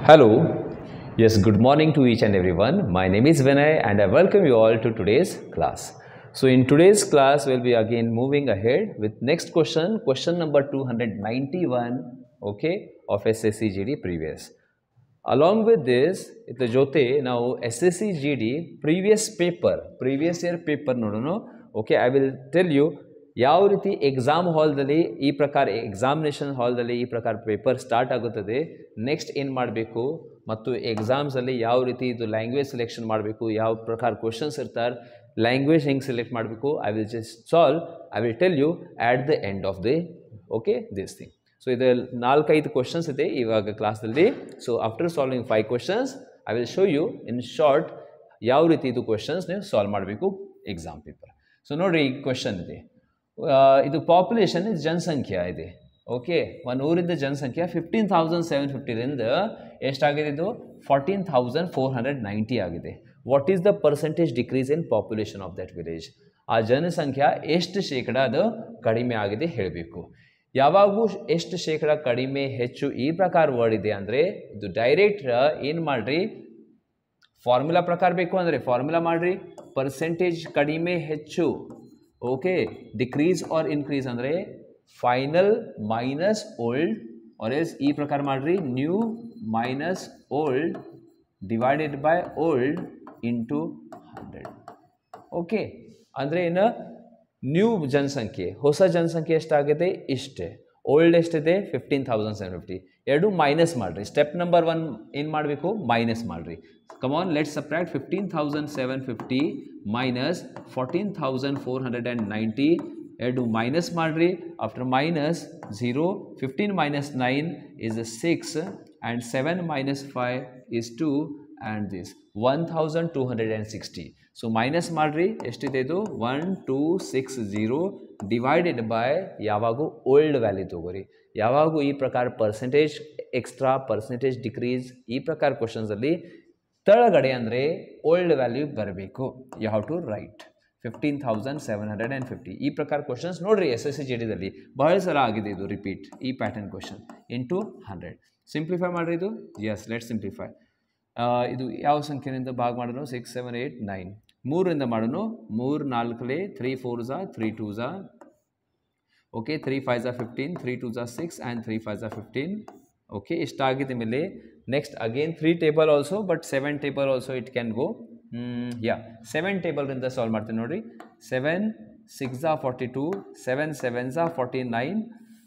Hello. Yes, good morning to each and everyone. My name is Vinay and I welcome you all to today's class. So in today's class, we'll be again moving ahead with next question, question number 291, okay, of SSC GD previous. Along with this, ಇದ್ರ ಜೊತೆ ನಾವು S S C G D previous paper previous year paper ನೋಡೋಣ okay I will tell you ಯಾವ ರೀತಿ exam ಹಾಲ್ದಲ್ಲಿ ಈ ಪ್ರಕಾರ examination ಹಾಲ್ದಲ್ಲಿ ಈ ಪ್ರಕಾರ ಪೇಪರ್ ಸ್ಟಾರ್ಟ್ ಆಗುತ್ತದೆ ನೆಕ್ಸ್ಟ್ ಏನು ಮಾಡಬೇಕು ಮತ್ತು ಎಕ್ಸಾಮ್ಸಲ್ಲಿ ಯಾವ ರೀತಿ ಇದು ಲ್ಯಾಂಗ್ವೇಜ್ ಸೆಲೆಕ್ಷನ್ ಮಾಡಬೇಕು ಯಾವ ಪ್ರಕಾರ ಕ್ವಶನ್ಸ್ ಇರ್ತಾರೆ ಲ್ಯಾಂಗ್ವೇಜ್ ಹೆಂಗೆ ಸೆಲೆಕ್ಟ್ ಮಾಡಬೇಕು I will just solve I will tell you at the end of the okay this thing so ಇದು ನಾಲ್ಕೈದು ಕ್ವಶನ್ಸ್ ಇದೆ ಇವಾಗ ಕ್ಲಾಸಲ್ಲಿ so after solving five questions I will show you in short ಯಾವ ರೀತಿ ಇದು ಕ್ವಶನ್ಸ್ ನೀವು ಸಾಲ್ವ್ ಮಾಡಬೇಕು ಎಕ್ಸಾಮ್ ಪೇಪರ್ ಸೊ ನೋಡಿರಿ ಈ ಕ್ವಶನ್ ಇದೆ ಆ, ಇದು ಪಾಪ್ಯುಲೇಷನ್ ಇದು ಜನಸಂಖ್ಯೆ ಇದೆ ಓಕೆ ಒಂದು ಊರಿಂದ ಜನಸಂಖ್ಯೆ ಫಿಫ್ಟೀನ್ ಥೌಸಂಡ್ ಸೆವೆನ್ ಫಿಫ್ಟಿರಿಂದ ಎಷ್ಟಾಗಿದೆ ಇದು fourteen thousand four hundred ninety ಆಗಿದೆ what is the percentage decrease in population of that village ಆ ಜನಸಂಖ್ಯೆ ಎಷ್ಟು ಶೇಕಡ ಅದು ಕಡಿಮೆ ಆಗಿದೆ ಹೇಳಬೇಕು ಯಾವಾಗೂ ಎಷ್ಟು ಶೇಕಡ ಕಡಿಮೆ ಹೆಚ್ಚು ಈ ಪ್ರಕಾರ ವರ್ಡ್ ಇದೆ ಅಂದರೆ ಇದು ಡೈರೆಕ್ಟ್ ಏನು ಮಾಡಿರಿ ಫಾರ್ಮುಲಾ ಪ್ರಕಾರ ಬೇಕು ಅಂದರೆ ಫಾರ್ಮುಲಾ ಮಾಡಿರಿ ಪರ್ಸೆಂಟೇಜ್ ಕಡಿಮೆ ಹೆಚ್ಚು ಓಕೆ ಡಿಕ್ರೀಸ್ ಆರ್ ಇನ್ಕ್ರೀಸ್ ಅಂದರೆ final minus old or yes ಈ ಪ್ರಕಾರ ಮಾಡಿರಿ new minus old divided by old into hundred okay ಅಂದರೆ ಏನು ನ್ಯೂ ಜನಸಂಖ್ಯೆ ಹೊಸ ಜನಸಂಖ್ಯೆ ಎಷ್ಟಾಗಿದೆ ಇಷ್ಟೇ ಓಲ್ಡ್ ಎಷ್ಟಿದೆ ಫಿಫ್ಟೀನ್ ಥೌಸಂಡ್ ಸೆವೆನ್ ಫಿಫ್ಟಿ ಎರಡು ಮೈನಸ್ ಮಾಡಿರಿ ಸ್ಟೆಪ್ ನಂಬರ್ ಒನ್ ಏನು ಮಾಡಬೇಕು ಮೈನಸ್ ಮಾಡಿರಿ come on let subtract fifteen thousand seven fifty minus fourteen thousand four hundred and ninety ಎರಡು ಮೈನಸ್ ಮಾಡಿರಿ after minus zero fifteen minus nine is six and seven minus five is two and this one thousand two hundred and sixty so minus ಮಾಡಿರಿ ಎಷ್ಟಿದೆ ಇದು one two six zero divided by ಯಾವಾಗೂ old value ತಗೋರಿ ಯಾವಾಗೂ ಈ ಪ್ರಕಾರ percentage extra percentage decrease ಈ ಪ್ರಕಾರ ಕ್ವಶನ್ಸಲ್ಲಿ ತಳಗಡೆ ಅಂದರೆ ಓಲ್ಡ್ ವ್ಯಾಲ್ಯೂ ಬರಬೇಕು you have to write fifteen thousand seven hundred and fifty ಈ ಪ್ರಕಾರ ಕ್ವಶನ್ಸ್ ನೋಡಿರಿ ಎಸ್ ಎಸ್ ಸಿ ಜಿ ಡಿದಲ್ಲಿ ಬಹಳ ಸಲ ಆಗಿದೆ ಇದು ರಿಪೀಟ್ ಈ pattern question into hundred simplify ಮಾಡಿರಿ ಇದು ಎಸ್ ಲೆಟ್ ಸಿಂಪ್ಲಿಫೈ ಇದು ಯಾವ ಸಂಖ್ಯೆಯಿಂದ ಭಾಗ ಮಾಡೋಣ ಸಿಕ್ಸ್ ಸೆವೆನ್ ಏಯ್ಟ್ ನೈನ್ ಮೂರರಿಂದ ಮಾಡೋಣ ಮೂರು ನಾಲ್ಕಲೇ ತ್ರೀ ಫೋರ್ ಝಾ ತ್ರೀ ಟೂ ಝಾ ಓಕೆ ತ್ರೀ ಫೈವ್ ಝಾ ಫಿಫ್ಟೀನ್ ತ್ರೀ ಟೂ ಝಾ ಸಿಕ್ಸ್ ಆ್ಯಂಡ್ ತ್ರೀ ಫೈವ್ ಝಾ ಫಿಫ್ಟೀನ್ ಓಕೆ ಇಷ್ಟಾಗಿದ್ದ ಮೇಲೆ next again three table also but seven table also it can go ಯಾ ಸೆವೆನ್ ಟೇಬಲ್ರಿಂದ ಸಾಲ್ವ್ ಮಾಡ್ತೀನಿ ನೋಡಿರಿ ಸೆವೆನ್ ಸಿಕ್ಸ್ ಝಾ ಫಾರ್ಟಿ ಟೂ ಸೆವೆನ್ ಸೆವೆನ್ ಝಾ forty nine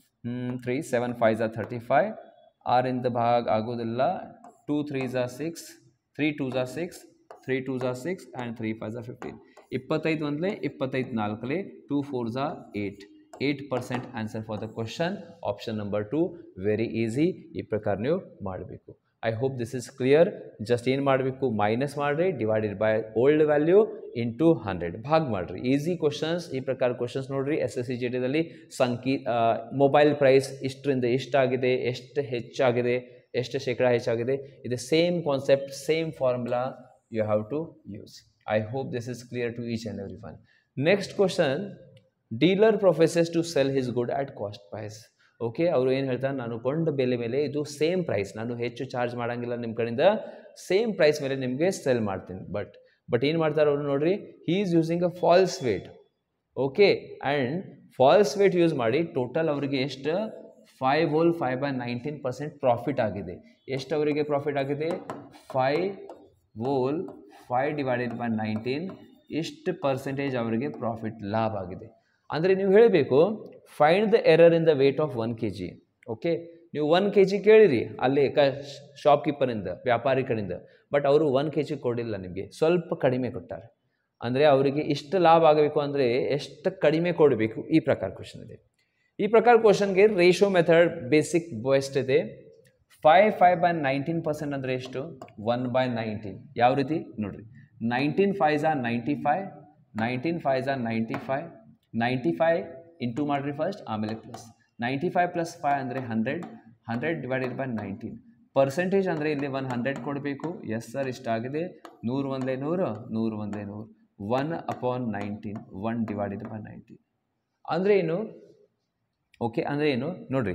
three seven five ಝಾ ಥರ್ಟಿ ಫೈವ್ ಆರಿಂದ ಭಾಗ ಆಗೋದಿಲ್ಲ ಟೂ ತ್ರೀ ಝಾ ಸಿಕ್ಸ್ ತ್ರೀ ಟೂ ಝಾ ಸಿಕ್ಸ್ ತ್ರೀ ಟೂ ಝಾ ಸಿಕ್ಸ್ ಆ್ಯಂಡ್ ತ್ರೀ ಫೈವ್ ಝಾ ಫಿಫ್ಟೀನ್ ಇಪ್ಪತ್ತೈದು ಒಂದಲೇ ಇಪ್ಪತ್ತೈದು ನಾಲ್ಕಲೇ ಟೂ ಫೋರ್ ಝಾ eight eight percent answer for the question option number two very easy ಈ ಪ್ರಕಾರ ನೀವು ಮಾಡಬೇಕು I hope this is clear just ಏನು ಮಾಡಬೇಕು ಮೈನಸ್ ಮಾಡಿರಿ divided by old value into hundred ಭಾಗ ಮಾಡಿರಿ ಈಸಿ ಕ್ವಶನ್ಸ್ ಈ ಪ್ರಕಾರ ಕ್ವಶನ್ಸ್ ನೋಡಿರಿ ಎಸ್ ಎಸ್ ಸಿ ಜಿ ಡಿದಲ್ಲಿ ಸಂಕಿ ಮೊಬೈಲ್ ಪ್ರೈಸ್ ಇಷ್ಟರಿಂದ ಇಷ್ಟಾಗಿದೆ ಎಷ್ಟು ಹೆಚ್ಚಾಗಿದೆ ಎಷ್ಟು ಶೇಕಡ ಹೆಚ್ಚಾಗಿದೆ ಇದು same concept same formula you have to use I hope this is clear to each and every one next question dealer professors to sell his good at cost price okay ಅವರು ಏನು ಹೇಳ್ತಾರೆ ನಾನು ಕೊಂಡ ಬೆಲೆ ಮೇಲೆ ಇದು ಸೇಮ್ ಪ್ರೈಸ್ ನಾನು ಹೆಚ್ಚು ಚಾರ್ಜ್ ಮಾಡೋಂಗಿಲ್ಲ ನಿಮ್ಮ ಕಡೆಯಿಂದ ಸೇಮ್ ಪ್ರೈಸ್ ಮೇಲೆ ನಿಮಗೆ ಸೆಲ್ ಮಾಡ್ತೀನಿ ಬಟ್ ಬಟ್ ಏನು ಮಾಡ್ತಾರೆ ಅವರು ನೋಡ್ರಿ he is using a false weight okay and false weight use ಮಾಡಿ ಟೋಟಲ್ ಅವರಿಗೆ ಎಷ್ಟು five whole five by nineteen percent profit ಆಗಿದೆ ಎಷ್ಟು ಅವರಿಗೆ ಪ್ರಾಫಿಟ್ ಆಗಿದೆ five whole five divided by nineteen ಇಷ್ಟು ಪರ್ಸೆಂಟೇಜ್ ಅವರಿಗೆ ಪ್ರಾಫಿಟ್ ಲಾಭ ಆಗಿದೆ ಅಂದರೆ ನೀವು ಹೇಳಬೇಕು find the error in the weight of one K G okay ನೀವು ಒನ್ ಕೆ ಜಿ ಕೇಳಿರಿ ಅಲ್ಲಿ ಕ ಶಾಪ್ಕೀಪರಿಂದ ವ್ಯಾಪಾರಿ ಕಡೆಯಿಂದ ಬಟ್ ಅವರು ಒನ್ ಕೆ ಜಿ ಕೊಡಿಲ್ಲ ನಿಮಗೆ ಸ್ವಲ್ಪ ಕಡಿಮೆ ಕೊಟ್ಟಾರೆ ಅಂದರೆ ಅವರಿಗೆ ಇಷ್ಟು ಲಾಭ ಆಗಬೇಕು ಅಂದರೆ ಎಷ್ಟು ಕಡಿಮೆ ಕೊಡಬೇಕು ಈ ಪ್ರಕಾರ ಕ್ವಶನ್ ಇದೆ ಈ ಪ್ರಕಾರ ಕ್ವಶನ್ಗೆ ರೇಷೋ ಮೆಥಡ್ ಬೇಸಿಕ್ ಬೆಸ್ಟ್ ಇದೆ five five by nineteen percent ಅಂದರೆ ಎಷ್ಟು ಒನ್ ಬೈ ನೈನ್ಟೀನ್ ಯಾವ ರೀತಿ ನೋಡಿರಿ ನೈನ್ಟೀನ್ ಫೈವ್ ಝಾ ನೈಂಟಿ ಫೈವ್ ನೈನ್ಟೀನ್ ಫೈವ್ ಝಾ ninety five ninety five into ಮಾಡಿರಿ ಫಸ್ಟ್ ಆಮೇಲೆ plus ninety five plus five ಅಂದರೆ hundred hundred divided by nineteen percentage ಅಂದರೆ ಇಲ್ಲಿ ಒನ್ ಹಂಡ್ರೆಡ್ ಕೊಡಬೇಕು ಎಸ್ ಸರ್ ಇಷ್ಟಾಗಿದೆ ನೂರು ಒಂದೇ ನೂರು ನೂರು ಒಂದೇ ನೂರು one upon nineteen one divided by nineteen ಅಂದರೆ ಏನು ಓಕೆ ಅಂದರೆ ಏನು ನೋಡಿರಿ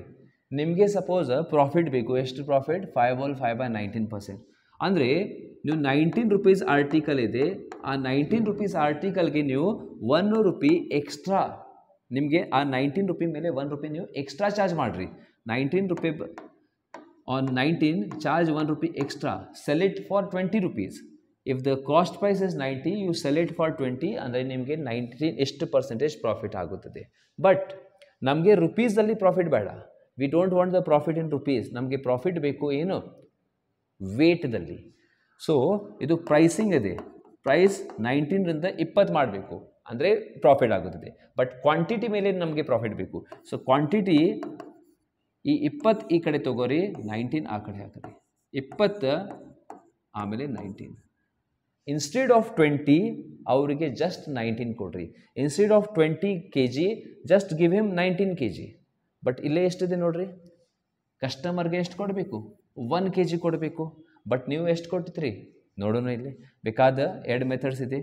ನಿಮಗೆ ಸಪೋಸ್ ಪ್ರಾಫಿಟ್ ಬೇಕು ಎಷ್ಟು profit five whole five by nineteen percent ಅಂದರೆ ನೀವು ನೈನ್ಟೀನ್ ರುಪೀಸ್ ಆರ್ಟಿಕಲ್ ಇದೆ ಆ ನೈನ್ಟೀನ್ ರುಪೀಸ್ ಆರ್ಟಿಕಲ್ಗೆ ನೀವು ಒನ್ ರುಪಿ ಎಕ್ಸ್ಟ್ರಾ ನಿಮಗೆ ಆ ನೈನ್ಟೀನ್ ರುಪಿ ಮೇಲೆ ಒನ್ ರುಪಿ ನೀವು ಎಕ್ಸ್ಟ್ರಾ ಚಾರ್ಜ್ ಮಾಡಿರಿ nineteen rupee on nineteen charge one rupee extra sell it for twenty rupees if the cost price is ninety you sell it for twenty ಅಂದರೆ ನಿಮಗೆ nineteen ಎಷ್ಟು percentage profit ಆಗುತ್ತದೆ but ನಮಗೆ ರುಪೀಸಲ್ಲಿ profit ಬೇಡ we don't want the profit in rupees ನಮಗೆ profit ಬೇಕು ಏನು ವೇಟ್ದಲ್ಲಿ ಸೊ ಇದು ಪ್ರೈಸಿಂಗ್ ಇದೆ ಪ್ರೈಸ್ ನೈನ್ಟೀನ್ರಿಂದ ಇಪ್ಪತ್ತು ಮಾಡಬೇಕು ಅಂದರೆ ಪ್ರಾಫಿಟ್ ಆಗುತ್ತದೆ ಬಟ್ ಕ್ವಾಂಟಿಟಿ ಮೇಲೆ ನಮಗೆ ಪ್ರಾಫಿಟ್ ಬೇಕು ಸೊ ಕ್ವಾಂಟಿಟಿ ಈ ಇಪ್ಪತ್ತು ಈ ಕಡೆ ತಗೋರಿ ನೈನ್ಟೀನ್ ಆ ಕಡೆ ಹಾಕಿರಿ ಇಪ್ಪತ್ತು ಆಮೇಲೆ ನೈನ್ಟೀನ್ ಇನ್ಸ್ಟೆಡ್ ಆಫ್ ಟ್ವೆಂಟಿ ಅವರಿಗೆ ಜಸ್ಟ್ ನೈನ್ಟೀನ್ ಕೊಡ್ರಿ instead of twenty K G just give him nineteen K G but ಇಲ್ಲೇ ಎಷ್ಟಿದೆ ನೋಡ್ರಿ ಕಸ್ಟಮರ್ಗೆ ಎಷ್ಟು ಕೊಡಬೇಕು ಒನ್ ಕೆ ಜಿ ಕೊಡಬೇಕು ಬಟ್ ನೀವು ಎಷ್ಟು ಕೊಟ್ಟಿದ್ರಿ ನೋಡೋಣ ಇಲ್ಲಿ ಬೇಕಾದ ಎರಡು ಮೆಥಡ್ಸ್ ಇದೆ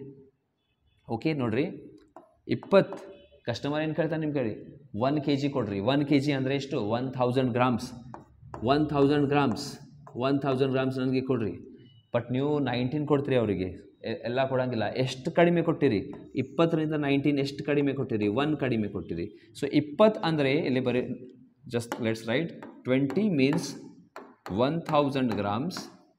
ಓಕೆ ನೋಡ್ರಿ ಇಪ್ಪತ್ತು ಕಸ್ಟಮರ್ ಏನು ಕೇಳ್ತಾನೆ ನಿಮ್ಮ ಕಡೆ ಒನ್ ಕೆ ಜಿ ಕೊಡ್ರಿ ಒನ್ ಕೆ ಜಿ ಅಂದರೆ ಎಷ್ಟು one thousand grams one thousand grams one thousand grams ನನಗೆ ಕೊಡ್ರಿ ಬಟ್ ನೀವು ನೈನ್ಟೀನ್ ಕೊಡ್ತೀರಿ ಅವರಿಗೆ ಎ- ಎಲ್ಲ ಕೊಡೋಂಗಿಲ್ಲ ಎಷ್ಟು ಕಡಿಮೆ ಕೊಟ್ಟಿರಿ ಇಪ್ಪತ್ತರಿಂದ ನೈನ್ಟೀನ್ ಎಷ್ಟು ಕಡಿಮೆ ಕೊಟ್ಟಿರಿ ಒನ್ ಕಡಿಮೆ ಕೊಟ್ಟಿರಿ ಸೊ ಇಪ್ಪತ್ತು ಅಂದರೆ ಇಲ್ಲಿ ಬರೀ just let's write twenty means one thousand grams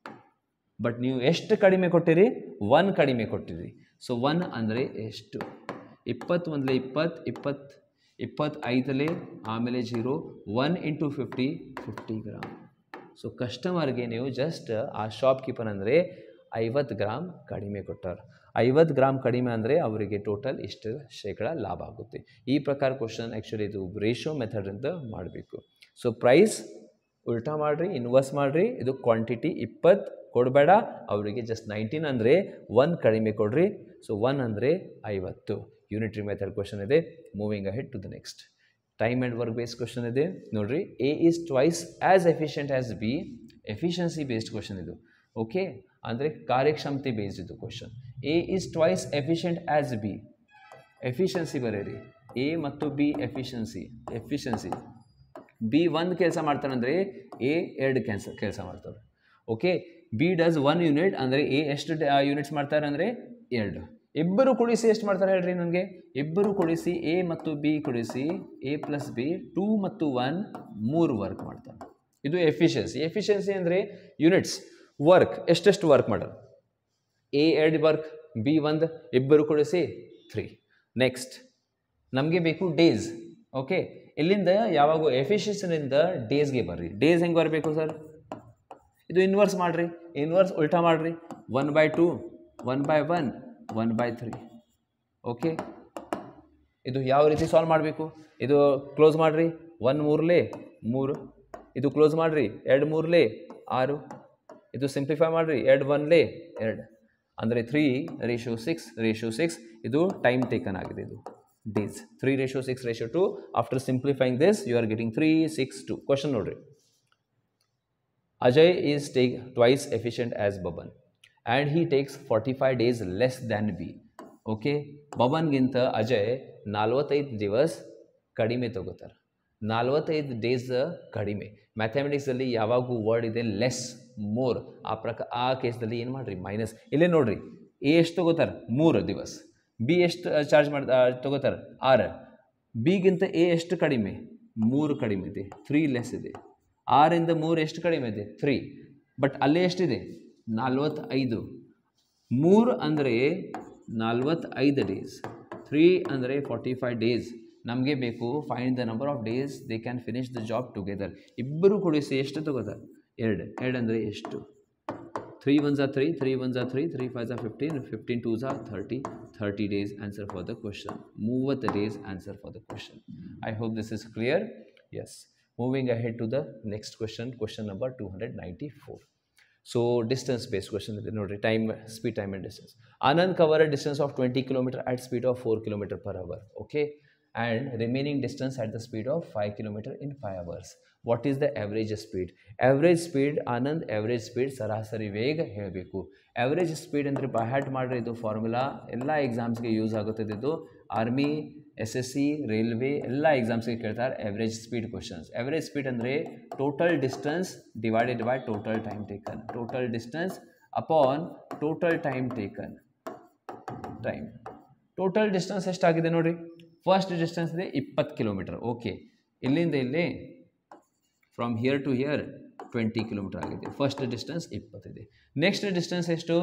but ನೀವು ಎಷ್ಟು ಕಡಿಮೆ ಕೊಟ್ಟಿರಿ ಒನ್ ಕಡಿಮೆ ಕೊಟ್ಟಿರಿ ಸೊ ಒನ್ ಅಂದರೆ ಎಷ್ಟು ಇಪ್ಪತ್ತು ಒಂದಲೇ ಇಪ್ಪತ್ತು ಇಪ್ಪತ್ತು ಇಪ್ಪತ್ತೈದಲೇ ಆಮೇಲೆ zero one into fifty fifty gram so ಕಸ್ಟಮರ್ಗೆ ನೀವು ಜಸ್ಟ್ ಆ ಶಾಪ್ ಕೀಪರ್ ಅಂದರೆ ಐವತ್ತು ಗ್ರಾಮ್ ಕಡಿಮೆ ಕೊಟ್ಟಾರ ಐವತ್ತು ಗ್ರಾಮ್ ಕಡಿಮೆ ಅಂದರೆ ಅವರಿಗೆ ಟೋಟಲ್ ಇಷ್ಟು ಶೇಕಡ ಲಾಭ ಆಗುತ್ತೆ ಈ ಪ್ರಕಾರ ಕ್ವಶನ್ ಆ್ಯಕ್ಚುಲಿ ಇದು ರೇಷೋ ಮೆಥಡಿಂದ ಮಾಡಬೇಕು ಸೊ ಪ್ರೈಸ್ ಉಲ್ಟಾ ಮಾಡಿರಿ ಇನ್ವರ್ಸ್ ಮಾಡಿರಿ ಇದು ಕ್ವಾಂಟಿಟಿ ಇಪ್ಪತ್ತು ಕೊಡಬೇಡ ಅವರಿಗೆ ಜಸ್ಟ್ ನೈನ್ಟೀನ್ ಅಂದರೆ ಒನ್ ಕಡಿಮೆ ಕೊಡ್ರಿ ಸೊ ಒನ್ ಅಂದರೆ ಐವತ್ತು ಯೂನಿಟ್ರಿ ಮೆಥಡ್ ಕ್ವಶನ್ ಇದೆ moving ahead to the next time and work based question ಇದೆ ನೋಡ್ರಿ A is twice as efficient as B efficiency based question ಇದು ಓಕೆ ಅಂದರೆ ಕಾರ್ಯಕ್ಷಮತೆ ಬೇಸ್ಡ್ ಇದು question A is twice efficient as B efficiency ಬರೀರಿ A ಮತ್ತು B efficiency efficiency B ಒಂದು ಕೆಲಸ ಮಾಡ್ತಾರಂದರೆ ಎ ಎರಡು ಕೆಲಸ ಕೆಲಸ ಮಾಡ್ತಾರೆ okay B does one unit ಅಂದರೆ ಎ ಎಷ್ಟು ಯೂನಿಟ್ಸ್ ಮಾಡ್ತಾರೆ ಅಂದರೆ ಎರಡು ಇಬ್ಬರು ಕೂಡಿಸಿ ಎಷ್ಟು ಮಾಡ್ತಾರೆ ಹೇಳ್ರಿ ನನಗೆ ಇಬ್ಬರು ಕೂಡಿಸಿ ಎ ಮತ್ತು ಬಿ ಕೂಡಿಸಿ ಎ ಪ್ಲಸ್ ಬಿ ಟೂ ಮತ್ತು ಒನ್ ಮೂರು ವರ್ಕ್ ಮಾಡ್ತಾರೆ ಇದು ಎಫಿಷಿಯನ್ಸಿ ಎಫಿಷಿಯನ್ಸಿ ಅಂದರೆ ಯೂನಿಟ್ಸ್ ವರ್ಕ್ ಎಷ್ಟೆಷ್ಟು ವರ್ಕ್ ಮಾಡೋದು ಎ ಎರಡು ವರ್ಕ್ ಬಿ ಒಂದು ಇಬ್ಬರು ಕೂಡಿಸಿ ತ್ರೀ ನೆಕ್ಸ್ಟ್ ನಮಗೆ ಬೇಕು ಡೇಸ್ ಓಕೆ ಇಲ್ಲಿಂದ ಯಾವಾಗ ಎಫಿಷಿಯನ್ಸಿನಿಂದ ಡೇಸ್ಗೆ ಬರ್ರಿ ಡೇಸ್ ಹೆಂಗೆ ಬರಬೇಕು ಸರ್ ಇದು ಇನ್ವರ್ಸ್ ಮಾಡಿರಿ ಇನ್ವರ್ಸ್ ಉಲ್ಟಾ ಮಾಡಿರಿ one by two one by one one by three okay ಇದು ಯಾವ ರೀತಿ ಸಾಲ್ವ್ ಮಾಡಬೇಕು ಇದು ಕ್ಲೋಸ್ ಮಾಡಿರಿ ಒನ್ ಮೂರ್ಲೆ ಮೂರು ಇದು ಕ್ಲೋಸ್ ಮಾಡಿರಿ ಎರಡು ಮೂರ್ಲೆ ಆರು ಇದು ಸಿಂಪ್ಲಿಫೈ ಮಾಡಿರಿ ಎರಡು ಒನ್ಲೆ ಎರಡು ಅಂದರೆ three ratio six ratio six ಇದು ಟೈಮ್ ಟೇಕನ್ ಆಗಿದೆ ಇದು days three ratio six ratio two after simplifying this you are getting three six two question ನೋಡ್ರಿ Ajay is take twice efficient as Baban and he takes 45 days less than B. Okay ಬಬನ್ಗಿಂತ ಅಜಯ್ ನಲ್ವತ್ತೈದು ದಿವಸ ಕಡಿಮೆ ತಗೋತಾರೆ ನಲ್ವತ್ತೈದು days ಕಡಿಮೆ ಮ್ಯಾಥಮೆಟಿಕ್ಸಲ್ಲಿ ಯಾವಾಗೂ word ಇದೆ ಲೆಸ್ ಮೋರ್ ಆ ಪ್ರಕ ಆ ಕೇಸ್ದಲ್ಲಿ ಏನು ಮಾಡಿರಿ ಮೈನಸ್ ಇಲ್ಲೇ ನೋಡ್ರಿ ಎ ಎಷ್ಟು ತಗೋತಾರೆ ಮೂರು ದಿವಸ ಬಿ ಎಷ್ಟು ಚಾರ್ಜ್ ಮಾಡಿ ತಗೋತಾರೆ ಆರು ಬಿಗಿಂತ ಎ ಎಷ್ಟು ಕಡಿಮೆ ಮೂರು ಕಡಿಮೆ ಇದೆ ತ್ರೀ ಲೆಸ್ ಇದೆ ಆರಿಂದ ಮೂರು ಎಷ್ಟು ಕಡಿಮೆ ಇದೆ ತ್ರೀ ಬಟ್ ಅಲ್ಲೇ ಎಷ್ಟಿದೆ ನಲ್ವತ್ತೈದು ಮೂರು ಅಂದರೆ ನಲ್ವತ್ತೈದು ಡೇಸ್ ತ್ರೀ ಅಂದರೆ ಫಾರ್ಟಿ ಫೈವ್ ಡೇಸ್ ನಮಗೆ ಬೇಕು find the number of days they can finish the job together ಇಬ್ಬರು ಕೂಡಿಸಿ ಎಷ್ಟು ತಗೋತಾರೆ ಎರಡು ಎರಡು ಅಂದರೆ ಎಷ್ಟು ತ್ರೀ ಒನ್ ಝಾ ತ್ರೀ ತ್ರೀ ಒನ್ ಝಾ ತ್ರೀ ತ್ರೀ ಫೈವ್ ಝಾ ಫಿಫ್ಟೀನ್ ಫಿಫ್ಟೀನ್ ಟೂ ಝಾ thirty thirty days answer for the question ಮೂವತ್ತು days answer for the question I hope this is clear as moving ahead to the next question question number two hundred ninety four so distance based question ಇದೆ ನೋಡಿರಿ time speed time and distance Anand cover a distance of twenty kilometer at speed of four kilometer per hour okay and remaining distance at the speed of five kilometer in five hours what is the average speed average speed Anand average speed ಸರಾಸರಿ ವೇಗ ಹೇಳಬೇಕು average speed ಅಂದರೆ ಬಹ್ಯಾಟ್ ಮಾಡಿರಿ ಇದು formula ಎಲ್ಲ ಎಕ್ಸಾಮ್ಸ್ಗೆ use ಆಗುತ್ತದೆ ಇದು army S S C railway ಎಲ್ಲ ಎಕ್ಸಾಮ್ಸ್ಗೆ ಕೇಳ್ತಾರೆ average speed questions average speed ಅಂದರೆ total distance divided by total time taken total distance upon total time taken time total distance ಎಷ್ಟಾಗಿದೆ ನೋಡಿರಿ ಫಸ್ಟ್ ಡಿಸ್ಟೆನ್ಸ್ ಇದೆ ಇಪ್ಪತ್ತು ಕಿಲೋಮೀಟರ್ ಓಕೆ ಇಲ್ಲಿಂದ ಇಲ್ಲಿ from here to here twenty kilometer ಆಗಿದೆ first distance ಇಪ್ಪತ್ತಿದೆ next distance ಎಷ್ಟು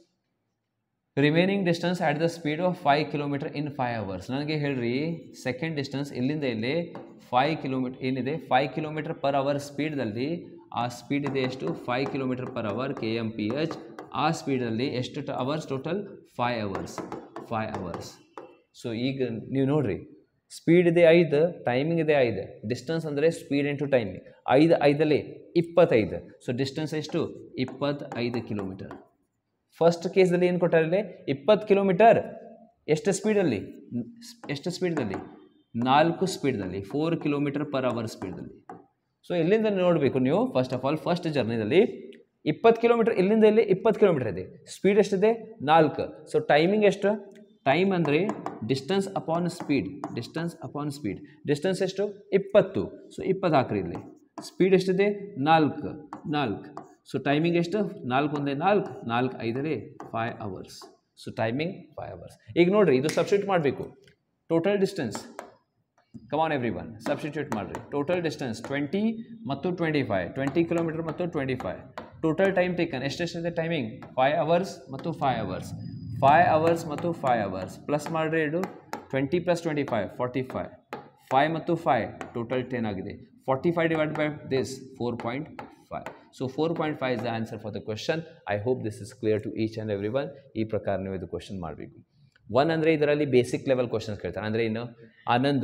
remaining distance at the speed of five kilometer in five hours ನನಗೆ ಹೇಳ್ರಿ ಸೆಕೆಂಡ್ ಡಿಸ್ಟೆನ್ಸ್ ಇಲ್ಲಿಂದ ಇಲ್ಲಿ ಫೈವ್ ಕಿಲೋಮೀಟರ್ ಏನಿದೆ ಫೈವ್ ಕಿಲೋಮೀಟರ್ ಪರ್ ಅವರ್ ಸ್ಪೀಡ್ದಲ್ಲಿ ಆ ಸ್ಪೀಡ್ ಇದೆ ಎಷ್ಟು five kilometer per hour K M P H ಆ ಸ್ಪೀಡಲ್ಲಿ ಎಷ್ಟು hours total five hours five hours so ಈಗ ನೀವು ನೋಡ್ರಿ ಸ್ಪೀಡ್ ಇದೆ ಐದು ಟೈಮಿಂಗ್ ಇದೆ ಐದು ಡಿಸ್ಟೆನ್ಸ್ ಅಂದರೆ ಸ್ಪೀಡ್ ಇಂಟು ಟೈಮಿಂಗ್ ಐದು ಐದಲ್ಲಿ ಇಪ್ಪತ್ತೈದು ಸೊ ಡಿಸ್ಟೆನ್ಸ್ ಎಷ್ಟು ಇಪ್ಪತ್ತೈದು ಕಿಲೋಮೀಟರ್ ಫಸ್ಟ್ ಕೇಸಲ್ಲಿ ಏನು ಕೊಟ್ಟಾರಲ್ಲಿ ಇಪ್ಪತ್ತು ಕಿಲೋಮೀಟರ್ ಎಷ್ಟು ಸ್ಪೀಡಲ್ಲಿ ಎಷ್ಟು ಸ್ಪೀಡ್ದಲ್ಲಿ ನಾಲ್ಕು ಸ್ಪೀಡ್ದಲ್ಲಿ ಫೋರ್ ಕಿಲೋಮೀಟರ್ ಪರ್ ಅವರ್ ಸ್ಪೀಡ್ದಲ್ಲಿ ಸೊ ಎಲ್ಲಿಂದ ನೋಡಬೇಕು ನೀವು ಫಸ್ಟ್ ಆಫ್ ಆಲ್ ಫಸ್ಟ್ ಜರ್ನಿದಲ್ಲಿ ಇಪ್ಪತ್ತು ಕಿಲೋಮೀಟರ್ ಇಲ್ಲಿಂದ ಇಲ್ಲಿ ಇಪ್ಪತ್ತು ಕಿಲೋಮೀಟರ್ ಇದೆ ಸ್ಪೀಡ್ ಎಷ್ಟಿದೆ ನಾಲ್ಕು ಸೊ ಟೈಮಿಂಗ್ ಎಷ್ಟು ಟೈಮ್ ಅಂದರೆ distance upon speed distance upon speed distance ಎಷ್ಟು ಇಪ್ಪತ್ತು ಸೊ ಇಪ್ಪತ್ತು ಹಾಕ್ರಿ ಇಲ್ಲಿ ಸ್ಪೀಡ್ ಎಷ್ಟಿದೆ ನಾಲ್ಕು ನಾಲ್ಕು ಸೊ ಟೈಮಿಂಗ್ ಎಷ್ಟು ನಾಲ್ಕು ಒಂದೇ ನಾಲ್ಕು ನಾಲ್ಕು ಐದರೇ five hours so timing five hours ಈಗ ನೋಡಿರಿ ಇದು ಸಬ್ಸ್ಟಿಟ್ಯೂಟ್ ಮಾಡಬೇಕು total distance come on every one substitute ಮಾಡಿರಿ ಟೋಟಲ್ ಡಿಸ್ಟೆನ್ಸ್ ಟ್ವೆಂಟಿ ಮತ್ತು ಟ್ವೆಂಟಿ ಫೈವ್ ಟ್ವೆಂಟಿ ಕಿಲೋಮೀಟರ್ ಮತ್ತು twenty five total time taken ಎಷ್ಟೆಷ್ಟಿದೆ ಟೈಮಿಂಗ್ ಫೈವ್ ಅವರ್ಸ್ ಮತ್ತು ಫೈವ್ ಅವರ್ಸ್ ಫೈವ್ ಅವರ್ಸ್ ಮತ್ತು ಫೈವ್ ಅವರ್ಸ್ ಪ್ಲಸ್ ಮಾಡಿರಿ ಎರಡು twenty plus twenty five forty five five ಮತ್ತು five total ten ಆಗಿದೆ forty five divide by this four point five so four point five is the answer for the question I hope this is clear to each and every one ಈ ಪ್ರಕಾರ ನೀವು ಇದು question ಮಾಡಬೇಕು one ಅಂದರೆ ಇದರಲ್ಲಿ basic level questions ಕೇಳ್ತಾರೆ ಅಂದರೆ ಏನು ಆನಂದ್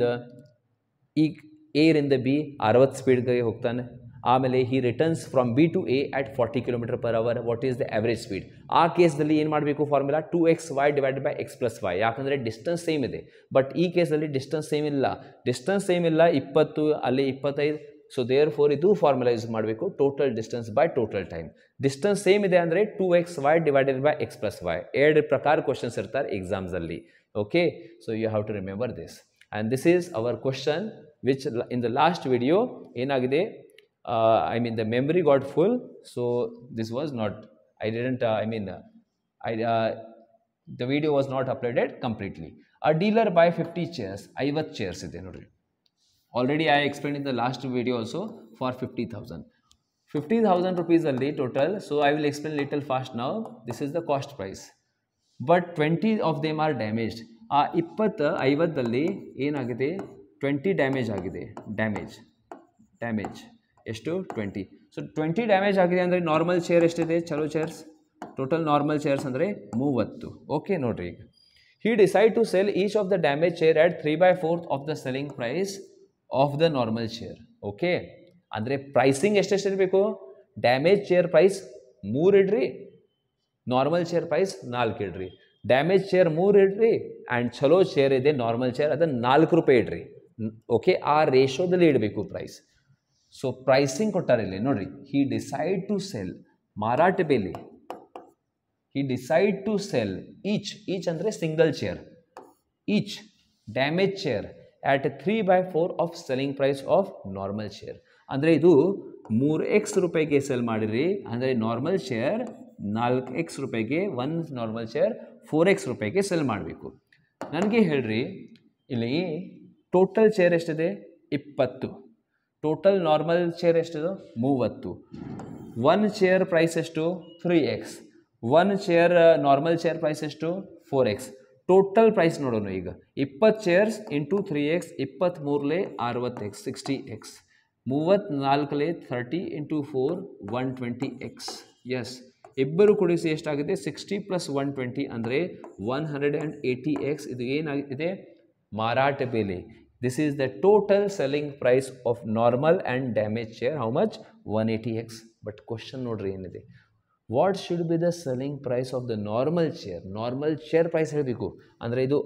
ಈಗ ಏರಿಂದ ಬಿ ಅರವತ್ತು ಸ್ಪೀಡ್ಗೆ ಹೋಗ್ತಾನೆ ಆಮೇಲೆ he returns from B to A at forty kilometer per hour what is the average speed ಆ ಕೇಸ್ದಲ್ಲಿ ಏನು ಮಾಡಬೇಕು formula two x y divide by x plus y ಯಾಕಂದರೆ ಡಿಸ್ಟೆನ್ಸ್ ಸೇಮ್ ಇದೆ ಬಟ್ ಈ ಕೇಸಲ್ಲಿ ಡಿಸ್ಟೆನ್ಸ್ ಸೇಮ್ ಇಲ್ಲ ಡಿಸ್ಟೆನ್ಸ್ ಸೇಮ್ ಇಲ್ಲ ಇಪ್ಪತ್ತು ಅಲ್ಲಿ ಇಪ್ಪತ್ತೈದು ಸೊ ದೇರ್ ಫೋರ್ ಇದು ಫಾರ್ಮುಲಾ ಯೂಸ್ ಮಾಡಬೇಕು total distance by total time distance same ಇದೆ ಅಂದರೆ two x y divided by x plus y ಎರಡು ಪ್ರಕಾರ ಕ್ವಶನ್ಸ್ ಇರ್ತಾರೆ ಎಕ್ಸಾಮ್ಸಲ್ಲಿ okay so you have to remember this and this is our question which in the last video ಏನಾಗಿದೆ I mean the memory got full so this was not I didn't I mean I the video was not uploaded completely a dealer buy fifty chairs ಐವತ್ತು chairs ಇದೆ ನೋಡಿರಿ already I explain in the last video also for fifty thousand fifty thousand ರುಪೀಸಲ್ಲಿ total so I will explain little fast ನಾವು this is the cost price but twenty of them are damaged ಆ ಇಪ್ಪತ್ತು ಐವತ್ತಲ್ಲಿ ಏನಾಗಿದೆ twenty damage ಆಗಿದೆ damage damage ಎಷ್ಟು twenty so twenty damage ಆಗಿದೆ ಅಂದರೆ normal chair ಎಷ್ಟಿದೆ ಚಲೋ ಚೇರ್ಸ್ ಟೋಟಲ್ ನಾರ್ಮಲ್ ಚೇರ್ಸ್ ಅಂದರೆ ಮೂವತ್ತು ಓಕೆ ನೋಡಿರಿ ಈಗ he decide to sell each of the damaged chair at 3 by 4th of the selling price of the normal chair okay ಅಂದರೆ pricing ಎಷ್ಟೆಷ್ಟು ಇರಬೇಕು ಡ್ಯಾಮೇಜ್ ಚೇರ್ ಪ್ರೈಸ್ ಮೂರು ಇಡ್ರಿ ನಾರ್ಮಲ್ ಚೇರ್ ಪ್ರೈಸ್ ನಾಲ್ಕು ಇಡ್ರಿ ಡ್ಯಾಮೇಜ್ ಚೇರ್ ಮೂರು ಇಡ್ರಿ ಆ್ಯಂಡ್ ಚಲೋ ಚೇರ್ ಇದೆ ನಾರ್ಮಲ್ ಚೇರ್ ಅದನ್ನು ನಾಲ್ಕು ರೂಪಾಯಿ ಇಡ್ರಿ ಓಕೆ ಆ ರೇಷೋದಲ್ಲಿ ಇಡಬೇಕು ಪ್ರೈಸ್ ಸೊ ಪ್ರೈಸಿಂಗ್ ಕೊಟ್ಟಾರೆ ಇಲ್ಲಿ ನೋಡ್ರಿ ಹಿ ಡಿಸೈಡ್ ಟು ಸೆಲ್ ಮಾರಾಟ ಬೆಲೆ he decide to sell each each ಅಂದರೆ single chair each damage chair at three by four of selling price of normal chair ಅಂದರೆ ಇದು ಮೂರು ಎಕ್ಸ್ ರೂಪಾಯಿಗೆ ಸೆಲ್ ಮಾಡಿರಿ ಅಂದರೆ ನಾರ್ಮಲ್ ಚೇರ್ ನಾಲ್ಕು ಎಕ್ಸ್ ರೂಪಾಯಿಗೆ one normal chair four x ರೂಪಾಯಿಗೆ ಸೆಲ್ ಮಾಡಬೇಕು ನನಗೆ ಹೇಳ್ರಿ ಇಲ್ಲಿ ಟೋಟಲ್ ಚೇರ್ ಎಷ್ಟಿದೆ ಇಪ್ಪತ್ತು ಟೋಟಲ್ ನಾರ್ಮಲ್ ಚೇರ್ ಎಷ್ಟಿದೆ ಮೂವತ್ತು ಒನ್ ಚೇರ್ ಪ್ರೈಸ್ ಎಷ್ಟು three x one chair normal chair price ಎಷ್ಟು ಫೋರ್ ಎಕ್ಸ್ ಟೋಟಲ್ ಪ್ರೈಸ್ ನೋಡೋಣ ಈಗ ಇಪ್ಪತ್ತು ಚೇರ್ಸ್ ಇಂಟು ತ್ರೀ ಎಕ್ಸ್ ಇಪ್ಪತ್ತ್ಮೂರಲೆ ಅರವತ್ತು ಎಕ್ಸ್ ಸಿಕ್ಸ್ಟಿ ಎಕ್ಸ್ ಮೂವತ್ತ್ನಾಲ್ಕಲೆ thirty into four one twenty x as ಇಬ್ಬರು ಕೂಡಿಸಿ ಎಷ್ಟಾಗಿದೆ ಸಿಕ್ಸ್ಟಿ ಪ್ಲಸ್ ಒನ್ ಟ್ವೆಂಟಿ ಅಂದರೆ one hundred and eighty x ಇದು ಏನಾಗಿದೆ ಮಾರಾಟ ಬೆಲೆ this is the total selling price of normal and damage chair how much one eighty x but question ನೋಡ್ರಿ ಏನಿದೆ what should be the selling price of the normal chair normal chair price ಹೇಳಬೇಕು ಅಂದರೆ ಇದು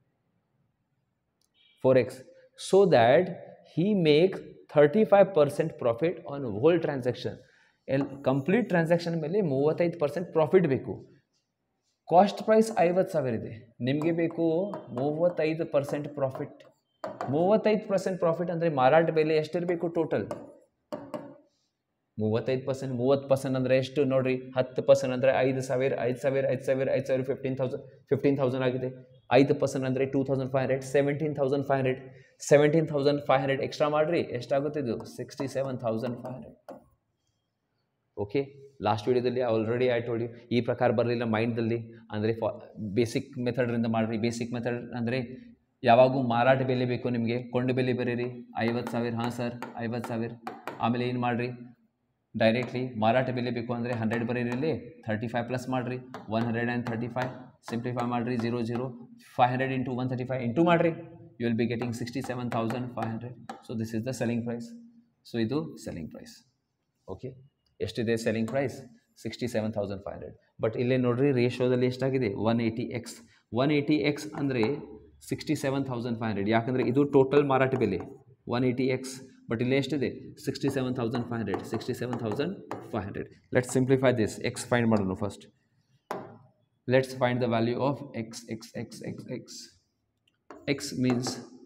four x so that he make thirty five percent profit on whole transaction ಎಲ್ complete transaction ಮೇಲೆ ಮೂವತ್ತೈದು percent profit ಬೇಕು cost price ಐವತ್ತು ಸಾವಿರ ಇದೆ ನಿಮಗೆ ಬೇಕು ಮೂವತ್ತೈದು ಪರ್ಸೆಂಟ್ ಪ್ರಾಫಿಟ್ ಮೂವತ್ತೈದು ಪರ್ಸೆಂಟ್ ಪ್ರಾಫಿಟ್ ಅಂದರೆ ಮಾರಾಟ ಬೆಲೆ ಎಷ್ಟಿರಬೇಕು ಟೋಟಲ್ ಮೂವತ್ತೈದು ಪರ್ಸೆಂಟ್ ಮೂವತ್ತು ಪರ್ಸೆಂಟ್ ಅಂದರೆ ಎಷ್ಟು ನೋಡ್ರಿ ಹತ್ತು ಪರ್ಸೆಂಟ್ ಅಂದರೆ ಐದು ಸಾವಿರ ಐದು ಸಾವಿರ ಐದು ಸಾವಿರ ಐದು ಸಾವಿರ ಫಿಫ್ಟೀನ್ ತೌಸಂಡ್ ಫಿಫ್ಟೀನ್ ತೌಸಂಡ್ ಆಗಿದೆ ಐದು ಪರ್ಸೆಂಟ್ ಅಂದರೆ two thousand five hundred seventeen thousand five hundred seventeen thousand five hundred extra ಮಾಡಿರಿ ಎಷ್ಟಾಗುತ್ತೆ ಇದು sixty seven thousand five hundred okay last ವೀಡಿಯೋದಲ್ಲಿ ಆಲ್ರೆಡಿ ಐ ಟೋಲ್ಡ್ ಯು ಈ ಪ್ರಕಾರ ಬರಲಿಲ್ಲ ಮೈಂಡ್ದಲ್ಲಿ ಅಂದರೆ ಫಾ ಬೇಸಿಕ್ ಮೆಥಡ್ರಿಂದ ಮಾಡಿರಿ ಬೇಸಿಕ್ ಮೆಥಡ್ ಅಂದರೆ ಯಾವಾಗೂ ಮಾರಾಟ ಬೆಲೆ ಬೇಕು ನಿಮಗೆ ಕೊಂಡು ಬೆಲೆ ಬರೀರಿ ಐವತ್ತು ಸಾವಿರ ಹಾಂ ಸರ್ ಐವತ್ತು ಸಾವಿರ ಆಮೇಲೆ ಏನು ಮಾಡಿರಿ ಡೈರೆಕ್ಟ್ಲಿ ಮಾರಾಟ ಬೆಲೆ ಬೇಕು ಅಂದರೆ ಹಂಡ್ರೆಡ್ ಬರೀರಿ ಇಲ್ಲಿ ಥರ್ಟಿ ಫೈವ್ ಪ್ಲಸ್ ಮಾಡಿರಿ one hundred and thirty five simplify ಮಾಡಿರಿ zero zero five hundred into one thirty five into ಮಾಡಿರಿ you will be getting sixty seven thousand five hundred so this is the selling price so ಇದು selling price okay ಎಷ್ಟಿದೆ selling price sixty seven thousand five hundred but ಇಲ್ಲೇ ನೋಡ್ರಿ ರೇಷೋದಲ್ಲಿ ಎಷ್ಟಾಗಿದೆ one eighty x one eighty x ಅಂದರೆ sixty seven thousand five hundred ಯಾಕಂದರೆ ಇದು total ಮಾರಾಟ ಬೆಲೆ ಒನ್ ಏಯ್ಟಿ ಎಕ್ಸ್ ಬಟ್ ಇಲ್ಲೇ ಎಷ್ಟಿದೆ sixty seven thousand five hundred sixty seven thousand five hundred let's simplify this x find ಮಾಡೋಣ first let's find the value of x x x x x x means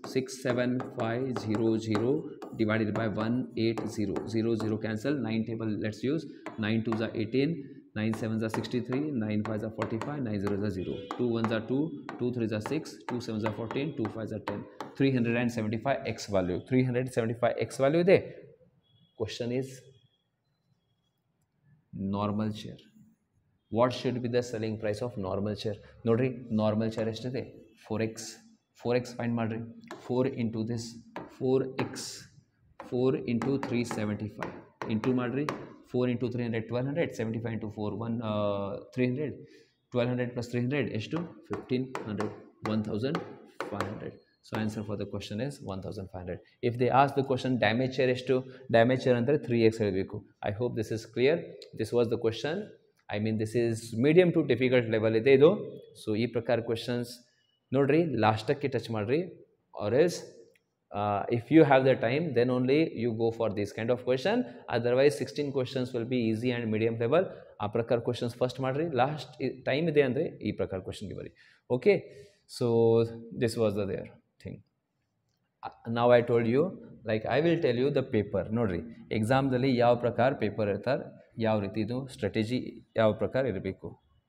67500 divided by 180 0 0 cancel 9 table let's use 9 2s are 18 9 7s are 63 9 5s are 45 9 0s are 0 2 1s are 2 2 3s are 6 2 7s are 14 2 5s are 10 375 x value 375 x value ಇದೆ question is normal chair what should be the selling price of normal chair ನೋಡ್ರಿ normal chair ಎಷ್ಟಿದೆ four x four x find ಮಾಡಿರಿ four into this four x four into three seventy five into ಮಾಡಿರಿ four into three hundred twelve hundred seventy five into four one three hundred twelve hundred plus three hundred ಎಷ್ಟು fifteen hundred one thousand five hundred so answer for the question is one thousand five hundred if they ask the question damage chair ಎಷ್ಟು damage chair ಅಂದರೆ three x ಹೇಳಬೇಕು I hope this is clear this was the question I mean this is medium to difficult level ಇದೆ ಇದು so ಈ ಪ್ರಕಾರ questions ನೋಡ್ರಿ ಲಾಸ್ಟಕ್ಕೆ touch ಮಾಡಿರಿ or else if you have the time then only you go for this kind of question otherwise sixteen questions will be easy and medium level ಆ ಪ್ರಕಾರ questions first ಮಾಡಿರಿ ಲಾಸ್ಟ್ ಟೈಮ್ ಇದೆ ಅಂದರೆ ಈ ಪ್ರಕಾರ ಕ್ವಶನ್ಗೆ ಬರಿ okay so this was the there thing ನಾವು I told you like I will tell you the paper ನೋಡಿರಿ ಎಕ್ಸಾಮ್ದಲ್ಲಿ ಯಾವ ಪ್ರಕಾರ ಪೇಪರ್ ಇರ್ತಾರೆ ಯಾವ ರೀತಿ ಇದು ಸ್ಟ್ರಾಟಜಿ ಯಾವ ಪ್ರಕಾರ ಇರಬೇಕು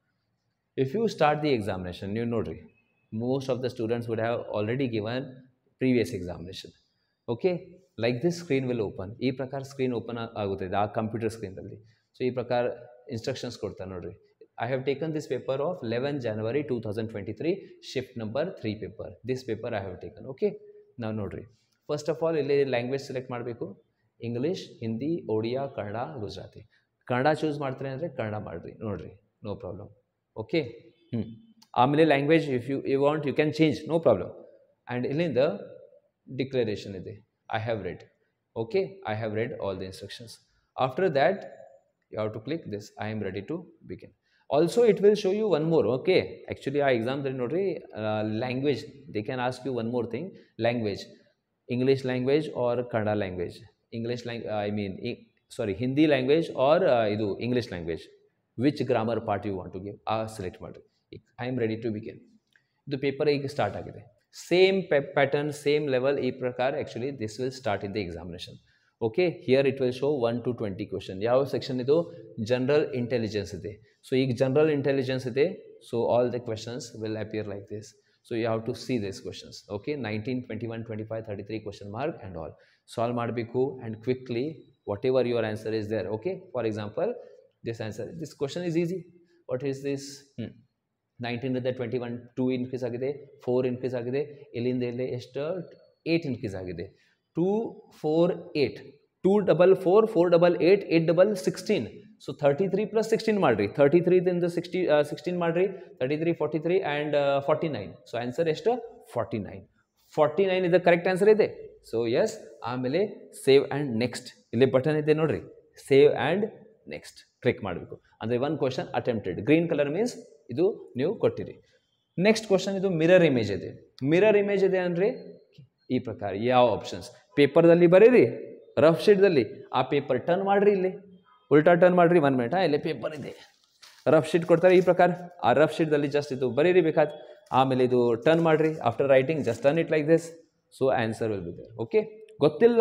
if you start the examination ನೀವು ನೋಡಿರಿ most of the students would have already given previous examination okay like this screen will open ಈ ಪ್ರಕಾರ ಸ್ಕ್ರೀನ್ ಓಪನ್ ಆಗುತ್ತಿದೆ ಆ ಕಂಪ್ಯೂಟರ್ ಸ್ಕ್ರೀನಲ್ಲಿ ಸೊ ಈ ಪ್ರಕಾರ ಇನ್ಸ್ಟ್ರಕ್ಷನ್ಸ್ ಕೊಡ್ತಾರೆ ನೋಡಿರಿ I have taken this paper of eleven January two thousand twenty three shift number three paper this paper I have taken okay ನಾವು ನೋಡಿರಿ ಫಸ್ಟ್ ಆಫ್ ಆಲ್ ಇಲ್ಲಿ ಲ್ಯಾಂಗ್ವೇಜ್ ಸೆಲೆಕ್ಟ್ ಮಾಡಬೇಕು ಇಂಗ್ಲೀಷ್ ಹಿಂದಿ ಒಡಿಯಾ ಕನ್ನಡ ಗುಜರಾತಿ ಕನ್ನಡ ಚೂಸ್ ಮಾಡ್ತಾರೆ ಅಂದರೆ ಕನ್ನಡ ಮಾಡಿರಿ ನೋಡಿರಿ ನೋ ಪ್ರಾಬ್ಲಮ್ ಓಕೆ ಹ್ಞೂ ಆಮೇಲೆ language if you you want you can change no problem and ಇಲ್ಲಿಂದ ಡಿಕ್ಲರೇಷನ್ ಇದೆ I have read okay I have read all the instructions after that you have to click this I am ready to begin also it will show you one more okay actually ಆ ಎಕ್ಸಾಮ್ದಲ್ಲಿ ನೋಡ್ರಿ language they can ask you one more thing language English language or Kannada language English lang I mean sorry Hindi language or ಇದು English language which grammar part you want to give ಆ select ಮಾಡಿರಿ I am ready to begin ಇದು paper ಈಗ start ಆಗಿದೆ same pattern same level ಈ ಪ್ರಕಾರ actually this will start in the examination okay here it will show one to twenty question ಯಾವ section ಇದು general intelligence ಇದೆ so ಈಗ general intelligence ಇದೆ so all the questions will appear like this so you have to see this questions okay nineteen twenty one twenty five thirty three question mark and all solve ಮಾಡಬೇಕು and quickly whatever your answer is there okay for example this answer this question is easy what is this hmm ನೈನ್ಟೀನಿಂದ twenty one two increase ಆಗಿದೆ four increase ಆಗಿದೆ ಇಲ್ಲಿಂದ ಇಲ್ಲಿ ಎಷ್ಟು eight increase ಆಗಿದೆ two four eight two double four four double eight eight double sixteen so thirty three plus sixteen ಮಾಡಿರಿ thirty ತ್ರೀದಿಂದ sixty sixteen ಮಾಡಿರಿ thirty three forty three and forty nine so answer ಎಷ್ಟು forty nine forty nine ಇದು correct answer ಇದೆ so yes ಆಮೇಲೆ save and next ಇಲ್ಲಿ button ಇದೆ ನೋಡಿರಿ ಸೇವ್ ಆ್ಯಂಡ್ ನೆಕ್ಸ್ಟ್ ಕ್ಲಿಕ್ ಮಾಡಬೇಕು ಅಂದರೆ one question attempted green colour means ಇದು ನೀವು ಕೊಟ್ಟಿರಿ ನೆಕ್ಸ್ಟ್ ಕ್ವಶನ್ ಇದು ಮಿರರ್ ಇಮೇಜ್ ಇದೆ ಮಿರರ್ ಇಮೇಜ್ ಇದೆ ಅಂದರೆ ಈ ಪ್ರಕಾರ ಯಾವ ಆಪ್ಷನ್ಸ್ ಪೇಪರ್ದಲ್ಲಿ ಬರೀರಿ ರಫ್ ಶೀಟ್ದಲ್ಲಿ ಆ ಪೇಪರ್ ಟರ್ನ್ ಮಾಡಿರಿ ಇಲ್ಲಿ ಉಲ್ಟಾ ಟರ್ನ್ ಮಾಡಿರಿ ಒನ್ ಮಿನಿಟ್ ಇಲ್ಲಿ ಪೇಪರ್ ಇದೆ ರಫ್ ಶೀಟ್ ಕೊಡ್ತಾರೆ ಈ ಪ್ರಕಾರ ಆ ರಫ್ ಶೀಟ್ದಲ್ಲಿ ಜಸ್ಟ್ ಇದು ಬರೀರಿ ಬೇಕಾದ ಆಮೇಲೆ ಇದು ಟರ್ನ್ ಮಾಡಿರಿ after writing just turn it like this so answer will be there okay ಗೊತ್ತಿಲ್ಲ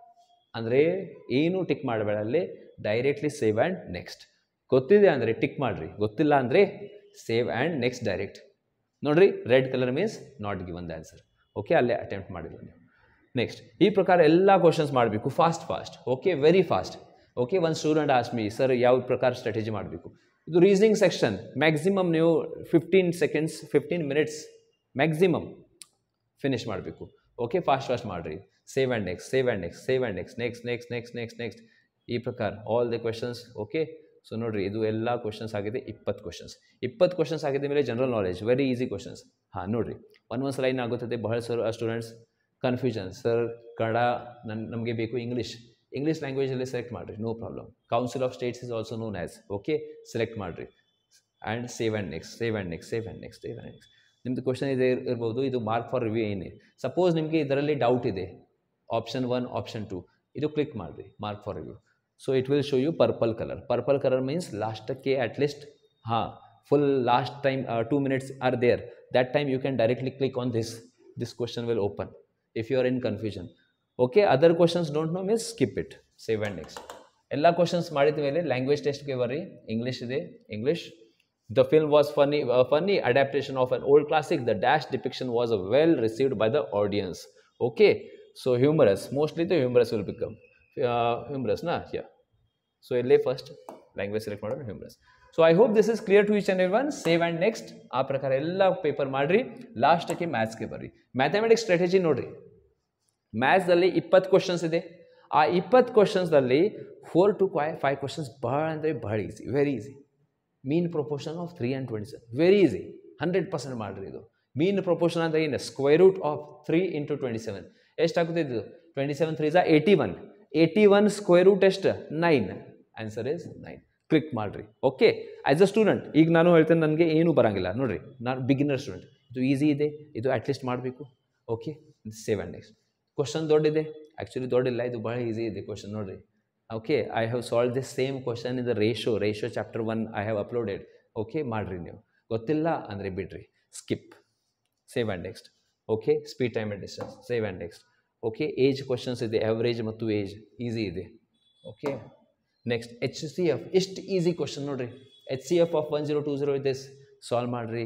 ಅಂದರೆ ಏನು ಟಿಕ್ ಮಾಡಬೇಡ ಅಲ್ಲಿ ಡೈರೆಕ್ಟ್ಲಿ ಸೇವ್ ಆ್ಯಂಡ್ ನೆಕ್ಸ್ಟ್ ಗೊತ್ತಿದೆ ಅಂದರೆ ಟಿಕ್ ಮಾಡಿರಿ ಗೊತ್ತಿಲ್ಲ ಅಂದರೆ ಸೇವ್ ಆ್ಯಂಡ್ ನೆಕ್ಸ್ಟ್ ಡೈರೆಕ್ಟ್ ನೋಡ್ರಿ red colour means not given the answer okay ಅಲ್ಲೇ ಅಟೆಂಪ್ಟ್ ಮಾಡಿಲ್ಲ ನೀವು ನೆಕ್ಸ್ಟ್ ಈ ಪ್ರಕಾರ ಎಲ್ಲ ಕ್ವಶನ್ಸ್ ಮಾಡಬೇಕು fast fast okay very fast okay ಒಂದು ಸ್ಟೂಡೆಂಟ್ ಆಸ್ ಮೀ ಸರ್ ಯಾವ ಪ್ರಕಾರ ಸ್ಟ್ರಾಟಜಿ ಮಾಡಬೇಕು ಇದು ರೀಸನಿಂಗ್ ಸೆಕ್ಷನ್ ಮ್ಯಾಕ್ಸಿಮಮ್ ನೀವು fifteen seconds fifteen minutes maximum finish ಮಾಡಬೇಕು ಓಕೆ ಫಾಸ್ಟ್ ಫಾಸ್ಟ್ ಮಾಡಿರಿ save and next save and next save and next next next next next next ಈ ಪ್ರಕಾರ all the questions okay so ನೋಡಿರಿ ಇದು ಎಲ್ಲ questions ಆಗಿದೆ ಇಪ್ಪತ್ತು ಕ್ವಶನ್ಸ್ ಇಪ್ಪತ್ತು ಕ್ವಶನ್ಸ್ ಆಗಿದೆ ಮೇಲೆ general knowledge very easy questions ಹಾಂ ನೋಡಿರಿ ಒಂದೊಂದು ಲೈನ್ ಆಗುತ್ತದೆ ಬಹಳ sir students confusion sir Kannada ನನ್ನ ನಮಗೆ ಬೇಕು ಇಂಗ್ಲೀಷ್ ಇಂಗ್ಲೀಷ್ ಲ್ಯಾಂಗ್ವೇಜಲ್ಲಿ ಸೆಲೆಕ್ಟ್ ಮಾಡಿರಿ no problem council of states is also known as okay select ಮಾಡಿರಿ and save and next save and next save and next save and next ನಿಮ್ಮದು question ಇದೆ ಇರ್- ಇರ್ಬೋದು ಇದು ಮಾರ್ಕ್ ಫಾರ್ ರಿವ್ಯೂ ಏನೇ suppose ನಿಮಗೆ ಇದರಲ್ಲಿ ಡೌಟ್ ಇದೆ ಆಪ್ಷನ್ ಒನ್ ಆಪ್ಷನ್ ಟು ಇದು ಕ್ಲಿಕ್ ಮಾಡಿರಿ mark for review so it will show you purple colour purple colour means ಲಾಸ್ಟಕ್ಕೆ ಅಟ್ಲೀಸ್ಟ್ ಹಾಂ full last time two minutes are there that time you can directly click on this this question will open if you are in confusion okay other questions don't know means skip it save and next ಎಲ್ಲ questions ಮಾಡಿದ ಮೇಲೆ language ಟೆಸ್ಟ್ಗೆ ಬರ್ರಿ English ಇದೆ English The film was funny, a funny adaptation of an old classic. The dash depiction was well received by the audience. Okay, so humorous. Mostly the humorous will become uh, humorous, na? Yeah. So LA first, language select ಮಾಡೋಣ humorous. So I hope this is clear to each and every one save and next ಆ ಪ್ರಕಾರ ಎಲ್ಲ paper ಮಾಡಿರಿ ಲಾಸ್ಟಕ್ಕೆ ಮ್ಯಾಥ್ಸ್ಗೆ ಬರ್ರಿ mathematics strategy ನೋಡಿರಿ ಮ್ಯಾಥ್ಸಲ್ಲಿ ಇಪ್ಪತ್ತು questions ಇದೆ ಆ ಇಪ್ಪತ್ತು ಕ್ವಶನ್ಸ್ದಲ್ಲಿ ಫೋರ್ ಟು ಕ್ವೈ ಫೈವ್ ಕ್ವಶನ್ಸ್ ಭಾಳ ಅಂದರೆ ಭಾಳ easy very easy mean proportion of three and twenty seven very easy hundred percent ಮಾಡಿರಿ ಇದು ಮೀನ್ ಪ್ರೊಪೋರ್ಷನ್ ಅಂದರೆ ಏನು square root of three into twenty seven ಎಷ್ಟಾಗುತ್ತೆ ಇದು ಟ್ವೆಂಟಿ ಸೆವೆನ್ ತ್ರೀ ಝಾ eighty one eighty one square root ಎಷ್ಟು nine answer is nine click ಮಾಡಿರಿ okay as a student ಈಗ ನಾನು ಹೇಳ್ತೇನೆ ನನಗೆ ಏನೂ ಬರೋಂಗಿಲ್ಲ ನೋಡಿರಿ ನಾನು ಬಿಗಿನರ್ ಸ್ಟೂಡೆಂಟ್ ಇದು ಈಸಿ ಇದೆ ಇದು ಅಟ್ಲೀಸ್ಟ್ ಮಾಡಬೇಕು okay save and next question ದೊಡ್ಡಿದೆ ಆ್ಯಕ್ಚುಲಿ ದೊಡ್ಡಿಲ್ಲ ಇದು ಭಾಳ ಈಸಿ ಇದೆ ಕ್ವಶನ್ ನೋಡಿರಿ okay I have solve this same question in the ratio ratio chapter one I have uploaded okay ಮಾಡಿರಿ ನೀವು ಗೊತ್ತಿಲ್ಲ ಅಂದರೆ ಬಿಡ್ರಿ skip save and next okay speed time and distance save and next okay age questions ಇದೆ average ಮತ್ತು age easy ಇದೆ okay next H C F ಎಷ್ಟು easy question ನೋಡಿರಿ H C F of one zero two zero ಇದೆ solve ಮಾಡಿರಿ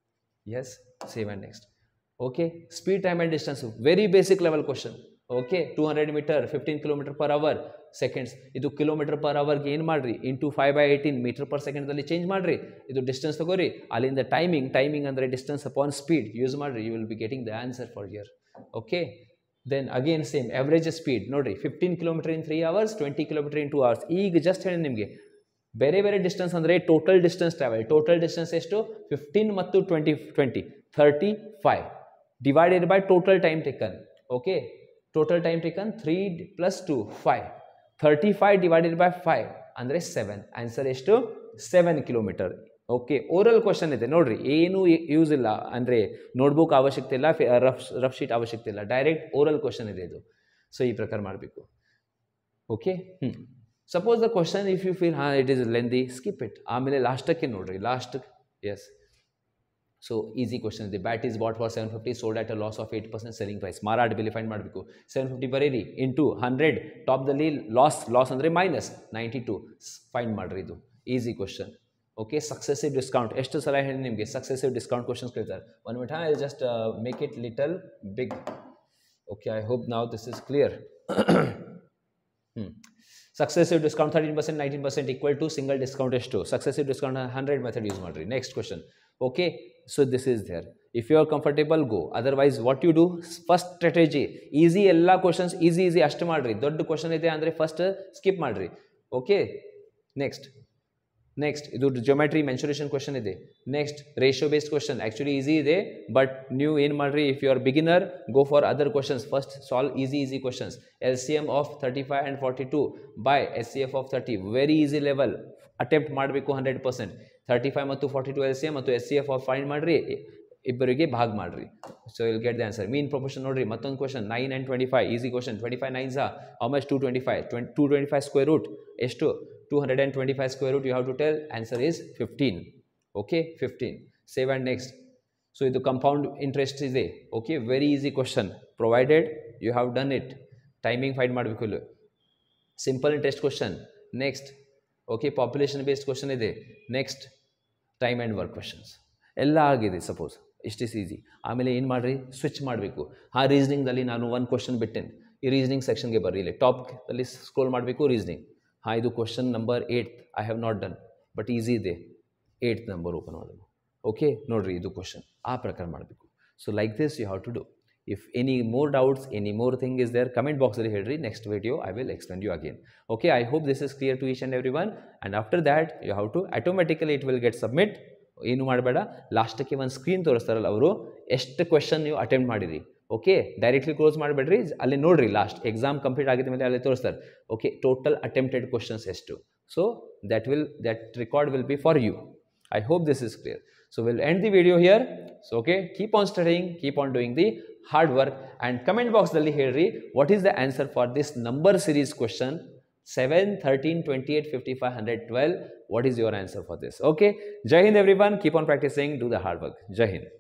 yes save and next okay speed time and distance very basic level question okay two hundred metre fifteen kilometre per hour seconds ಇದು kilometre per ಅವರ್ಗೆ ಏನು ಮಾಡಿರಿ into five by eighteen metre per ಸೆಕೆಂಡ್ದಲ್ಲಿ change ಮಾಡಿರಿ ಇದು distance ತಗೋರಿ ಅಲ್ಲಿಂದ timing timing ಅಂದರೆ ಡಿಸ್ಟೆನ್ಸ್ ಅಪಾನ್ ಸ್ಪೀಡ್ ಯೂಸ್ ಮಾಡಿರಿ you will be getting the answer for year okay then again same average speed ನೋಡಿರಿ fifteen kilometre in three hours twenty kilometre in two hours ಈಗ just ಹೇಳಿ ನಿಮಗೆ ಬೇರೆ ಬೇರೆ distance ಅಂದರೆ total distance travel total distance ಎಷ್ಟು fifteen ಮತ್ತು twenty twenty thirty five divided by total time taken okay total time taken three plus two five thirty five divided by five ಅಂದರೆ seven answer ಎಷ್ಟು seven kilometre okay oral question ಇದೆ ನೋಡ್ರಿ ಏನು use ಇಲ್ಲ ಅಂದರೆ notebook ಅವಶ್ಯಕತೆ ಇಲ್ಲ rough rough sheet ಅವಶ್ಯಕತೆ ಇಲ್ಲ ಡೈರೆಕ್ಟ್ ಓರಲ್ ಕ್ವಶನ್ ಇದೆ ಇದು ಸೊ ಈ ಪ್ರಕಾರ ಮಾಡಬೇಕು okay hmm suppose the question if you feel ಹಾಂ it is lengthy skip it ಆಮೇಲೆ ಲಾಸ್ಟಕ್ಕೆ ನೋಡ್ರಿ last yes so easy question ಇದೆ bat is bought for seven fifty sold at a loss of eight percent selling price ಮಾರಾಟ ಬೆಲೆ find ಮಾಡಬೇಕು seven fifty ಬರೀರಿ into hundred ಟಾಪ್ದಲ್ಲಿ ಲಾಸ್ ಲಾಸ್ ಅಂದರೆ ಮೈನಸ್ ನೈಂಟಿ ಟು ಫೈಂಡ್ ಮಾಡಿರಿ ಇದು easy question okay successive discount ಎಷ್ಟು ಸಲ ಹೇಳಿ ನಿಮಗೆ ಸಕ್ಸೆಸಿವ್ ಡಿಸ್ಕೌಂಟ್ ಕ್ವಶನ್ಸ್ ಕೇಳ್ತಾರೆ one minute I just make it little big okay I hope ನಾವು this is clear successive discount thirteen percent nineteen percent equal to single discount ಎಷ್ಟು successive discount hundred method use ಮಾಡಿರಿ next question okay so this is there if you are comfortable go otherwise what you do first strategy easy ಎಲ್ಲ questions easy easy ಅಷ್ಟು ಮಾಡಿರಿ ದೊಡ್ಡ question ಇದೆ ಅಂದರೆ first skip ಮಾಡಿರಿ okay next next ಇದು geometry mensuration question ಇದೆ next ratio based question actually easy ಇದೆ ಬಟ್ ನೀವು ಏನು ಮಾಡಿರಿ if you are beginner go for other questions first solve easy easy questions L C M of thirty five and forty two by S C F of thirty very easy level attempt ಮಾಡಬೇಕು hundred percent thirty five ಮತ್ತು forty two L C M ಮತ್ತು S C F of find ಮಾಡಿರಿ ಇಬ್ಬರಿಗೆ ಭಾಗ ಮಾಡಿರಿ so will get the answer mean proportion ನೋಡಿರಿ ಮತ್ತೊಂದು question nine and twenty five easy question twenty five nine so much to twenty five twenty two twenty five square root ಎಷ್ಟು 225 square root you have to tell answer is 15 okay 15 save and next so ಇದು compound interest ಇದೆ okay very easy question provided you have done it timing find ಮಾಡಬೇಕು ಇಲ್ಲಿ simple interest question next okay population based question ಇದೆ next time and work questions ಎಲ್ಲ ಆಗಿದೆ suppose ಇಷ್ಟಿಸ್ easy ಆಮೇಲೆ ಏನು ಮಾಡಿರಿ ಸ್ವಿಚ್ ಮಾಡಬೇಕು ಆ ರೀಸ್ನಿಂಗ್ದಲ್ಲಿ ನಾನು ಒಂದು ಕ್ವಶನ್ ಬಿಟ್ಟೇನೆ ಈ ರೀಸ್ನಿಂಗ್ ಸೆಕ್ಷನ್ಗೆ ಬರ್ರಿ ಇಲ್ಲಿ ಟಾಪಲ್ಲಿ ಸ್ಕ್ರೋಲ್ ಮಾಡಬೇಕು ರೀಸ್ನಿಂಗ್ ಹಾಂ ಇದು question number eight I have not done but easy ಇದೆ ಏಯ್ಟ್ ನಂಬರ್ ಓಪನ್ ಮಾಡೋದು ಓಕೆ ನೋಡಿರಿ ಇದು ಕ್ವಶನ್ ಆ ಪ್ರಕಾರ ಮಾಡಬೇಕು so like this you have to do if any more doubts any more thing is there comment ಬಾಕ್ಸಲ್ಲಿ ಹೇಳ್ರಿ next video I will explain you again okay I hope this is clear to each and every one and after that you have to automatically it will get submit ಏನು ಮಾಡಬೇಡ ಲಾಸ್ಟಕ್ಕೆ ಒಂದು screen ತೋರಿಸ್ತಾರಲ್ಲ ಅವರು ಎಷ್ಟು question ನೀವು attend ಮಾಡಿರಿ okay directly close ಮಾಡಬೇಡ್ರಿ ಅಲ್ಲಿ ನೋಡಿರಿ ಲಾಸ್ಟ್ ಎಕ್ಸಾಮ್ ಕಂಪ್ಲೀಟ್ ಆಗಿದ ಮೇಲೆ ಅಲ್ಲಿ ತೋರಿಸ್ತಾರೆ ಓಕೆ ಟೋಟಲ್ ಅಟೆಂಪ್ಟೆಡ್ ಕ್ವಶನ್ಸ್ ಎಷ್ಟು so that will that record will be for you I hope this is clear. So we'll end the video here. So okay, keep on studying, keep on doing the hard work and comment box dalli ಹೇಳ್ರಿ what is the answer for this number series question 7, 13, 28, 55, 112. What is your answer for this? Okay. Jai Hind everyone. Keep on practicing. Do the hard work. Jai Hind.